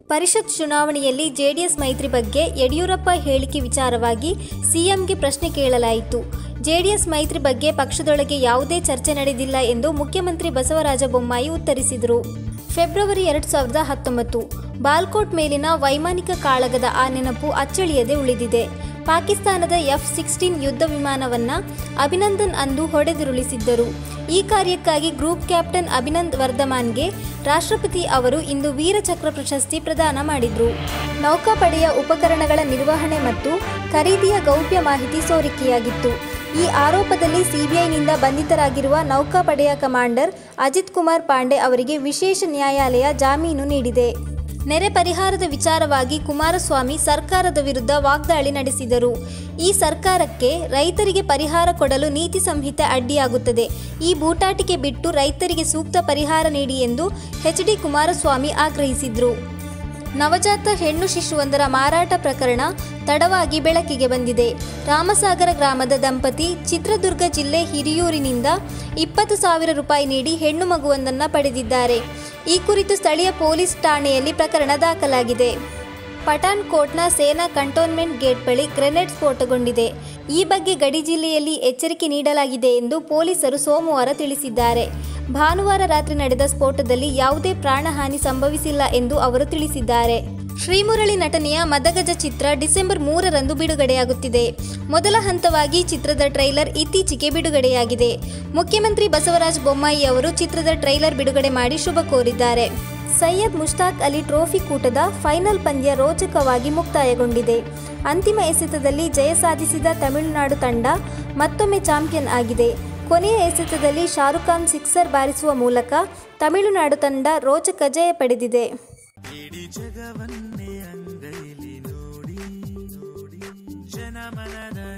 ಪರಿಷತ್ ಚುನಾವಣೆಯಲ್ಲಿ ಜೆಡಿಎಸ್ ಮೈತ್ರಿ ಬಗ್ಗೆ ಯಡಿಯೂರಪ್ಪ ಹೇಳಿಕೆ ವಿಚಾರವಾಗಿ ಸಿಎಂಗೆ ಪ್ರಶ್ನೆ ಕೇಳಲಾಯಿತು ಜೆಡಿಎಸ್ ಮೈತ್ರಿ ಬಗ್ಗೆ ಪಕ್ಷದೊಳಗೆ ಯಾವುದೇ ಚರ್ಚೆ ನಡೆದಿಲ್ಲ ಎಂದು ಮುಖ್ಯಮಂತ್ರಿ ಬಸವರಾಜ ಬೊಮ್ಮಾಯಿ ಉತ್ತರಿಸಿದರು ಫೆಬ್ರವರಿ ಎರಡು ಸಾವಿರದ ಹತ್ತೊಂಬತ್ತು ಬಾಲ್ಕೋಟ್ ಮೇಲಿನ ವೈಮಾನಿಕ ಕಾಳಗದ ಆ ನೆನಪು ಅಚ್ಚಳಿಯದೆ ಉಳಿದಿದೆ ಪಾಕಿಸ್ತಾನದ ಎಫ್ ಸಿಕ್ಸ್ಟೀನ್ ಯುದ್ಧ ವಿಮಾನವನ್ನ ಅಭಿನಂದನ್ ಅಂದು ಹೊಡೆದುರುಳಿಸಿದ್ದರು ಈ ಕಾರ್ಯಕ್ಕಾಗಿ ಗ್ರೂಪ್ ಕ್ಯಾಪ್ಟನ್ ಅಭಿನಂದ್ ವರ್ಧಮಾನ್ಗೆ ರಾಷ್ಟ್ರಪತಿ ಅವರು ಇಂದು ವೀರ ಚಕ್ರ ಪ್ರಶಸ್ತಿ ಪ್ರದಾನ ಮಾಡಿದ್ರು ನೌಕಾಪಡೆಯ ಉಪಕರಣಗಳ ನಿರ್ವಹಣೆ ಮತ್ತು ಖರೀದಿಯ ಗೌಪ್ಯ ಮಾಹಿತಿ ಸೋರಿಕೆಯಾಗಿತ್ತು ಈ ಆರೋಪದಲ್ಲಿ ಸಿಬಿಐನಿಂದ ಬಂಧಿತರಾಗಿರುವ ನೌಕಾಪಡೆಯ ಕಮಾಂಡರ್ ಅಜಿತ್ ಕುಮಾರ್ ಪಾಂಡೆ ಅವರಿಗೆ ವಿಶೇಷ ನ್ಯಾಯಾಲಯ ಜಾಮೀನು ನೀಡಿದೆ ನೆರೆ ಪರಿಹಾರದ ವಿಚಾರವಾಗಿ ಕುಮಾರಸ್ವಾಮಿ ಸರ್ಕಾರದ ವಿರುದ್ಧ ವಾಗ್ದಾಳಿ ನಡೆಸಿದರು ಈ ಸರ್ಕಾರಕ್ಕೆ ರೈತರಿಗೆ ಪರಿಹಾರ ಕೊಡಲು ನೀತಿ ಸಂಹಿತೆ ಅಡ್ಡಿಯಾಗುತ್ತದೆ ಈ ಬೂಟಾಟಿಕೆ ಬಿಟ್ಟು ರೈತರಿಗೆ ಸೂಕ್ತ ಪರಿಹಾರ ನೀಡಿ ಎಂದು ಎಚ್ ಡಿ ಕುಮಾರಸ್ವಾಮಿ ಆಗ್ರಹಿಸಿದರು ನವಜಾತ ಹೆಣ್ಣು ಶಿಶುವೊಂದರ ಮಾರಾಟ ಪ್ರಕರಣ ತಡವಾಗಿ ಬೆಳಕಿಗೆ ಬಂದಿದೆ ರಾಮಸಾಗರ ಗ್ರಾಮದ ದಂಪತಿ ಚಿತ್ರದುರ್ಗ ಜಿಲ್ಲೆ ಹಿರಿಯೂರಿನಿಂದ ಇಪ್ಪತ್ತು ಸಾವಿರ ರೂಪಾಯಿ ನೀಡಿ ಹೆಣ್ಣು ಮಗುವೊಂದನ್ನು ಪಡೆದಿದ್ದಾರೆ ಈ ಕುರಿತು ಸ್ಥಳೀಯ ಪೊಲೀಸ್ ಠಾಣೆಯಲ್ಲಿ ಪ್ರಕರಣ ದಾಖಲಾಗಿದೆ ಪಠಾಣ್ ಕೋಟ್ನ ಸೇನಾ ಕಂಟೋನ್ಮೆಂಟ್ ಗೇಟ್ ಬಳಿ ಗ್ರೆನೇಡ್ ಸ್ಫೋಟಗೊಂಡಿದೆ ಈ ಬಗ್ಗೆ ಗಡಿ ಜಿಲ್ಲೆಯಲ್ಲಿ ಎಚ್ಚರಿಕೆ ನೀಡಲಾಗಿದೆ ಎಂದು ಪೊಲೀಸರು ಸೋಮವಾರ ತಿಳಿಸಿದ್ದಾರೆ ಭಾನುವಾರ ರಾತ್ರಿ ನಡೆದ ಸ್ಫೋಟದಲ್ಲಿ ಯಾವುದೇ ಪ್ರಾಣಹಾನಿ ಸಂಭವಿಸಿಲ್ಲ ಎಂದು ಅವರು ತಿಳಿಸಿದ್ದಾರೆ ಶ್ರೀಮುರಳಿ ನಟನೆಯ ಮದಗಜ ಚಿತ್ರ ಡಿಸೆಂಬರ್ ಮೂರರಂದು ಬಿಡುಗಡೆಯಾಗುತ್ತಿದೆ ಮೊದಲ ಹಂತವಾಗಿ ಚಿತ್ರದ ಟ್ರೈಲರ್ ಇತ್ತೀಚೆಗೆ ಬಿಡುಗಡೆಯಾಗಿದೆ ಮುಖ್ಯಮಂತ್ರಿ ಬಸವರಾಜ ಬೊಮ್ಮಾಯಿ ಅವರು ಚಿತ್ರದ ಟ್ರೈಲರ್ ಬಿಡುಗಡೆ ಮಾಡಿ ಶುಭ ಕೋರಿದ್ದಾರೆ ಸೈಯದ್ ಮುಷ್ತಾಕ್ ಅಲಿ ಟ್ರೋಫಿ ಕೂಟದ ಫೈನಲ್ ಪಂದ್ಯ ರೋಚಕವಾಗಿ ಮುಕ್ತಾಯಗೊಂಡಿದೆ ಅಂತಿಮ ಎಸೆತದಲ್ಲಿ ಜಯ ಸಾಧಿಸಿದ ತಮಿಳುನಾಡು ತಂಡ ಮತ್ತೊಮ್ಮೆ ಚಾಂಪಿಯನ್ ಆಗಿದೆ ಕೊನೆಯ ಎಸೆತದಲ್ಲಿ ಶಾರುಖ್ ಖಾನ್ ಸಿಕ್ಸರ್ ಬಾರಿಸುವ ಮೂಲಕ ತಮಿಳುನಾಡು ತಂಡ ರೋಚಕ ಜಯ ಪಡೆದಿದೆ ಇಡೀ ಜಗವನ್ನೇ ಅಂಗೈಲಿ ನೋಡಿ ನೋಡಿ ಜನಮನದ